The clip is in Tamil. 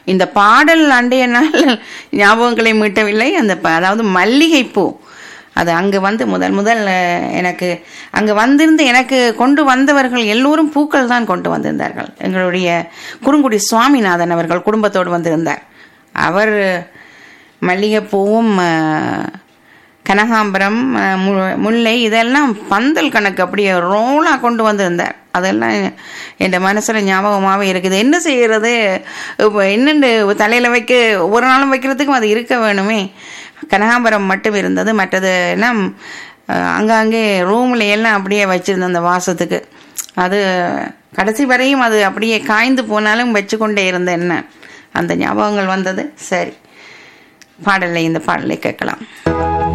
இந்த பாடல் அண்டைய நாள் ஞாபகங்களை மீட்டவில்லை அந்த ப- அதாவது மல்லிகைப்பூ அது அங்கு வந்து முதல் முதல் அஹ், எனக்கு அங்கு வந்திருந்து எனக்கு கொண்டு வந்தவர்கள் எல்லோரும் பூக்கள் தான் கொண்டு வந்திருந்தார்கள் எங்களுடைய குறுங்குடி சுவாமிநாதன் அவர்கள் குடும்பத்தோடு வந்திருந்தார் அவர் மல்லிகைப்பூவும் அஹ், கனகாம்பரம் அஹ், மு- முல்லை இதெல்லாம் பந்தல் கணக்கு அப்படியே ரோலாக கொண்டு வந்திருந்தார் அதெல்லாம் என் மனசில் ஞாபகமாகவே இருக்குது என்ன செய்கிறது இப்போ என்னென்று தலையில் வைக்க ஒரு நாளும் வைக்கிறதுக்கும் அது இருக்க வேணுமே கனகாம்பரம் மட்டும் இருந்தது மற்றது எல்லாம் அஹ், அங்கங்கே ரூமில் எல்லாம் அப்படியே வச்சுருந்தேன் அந்த வாசத்துக்கு அது கடைசி வரையும் அது அப்படியே காய்ந்து போனாலும் வச்சுக்கொண்டே இருந்தேன் என்ன அந்த ஞாபகங்கள் வந்தது சரி பாடலை இந்த பாடலை கேட்கலாம்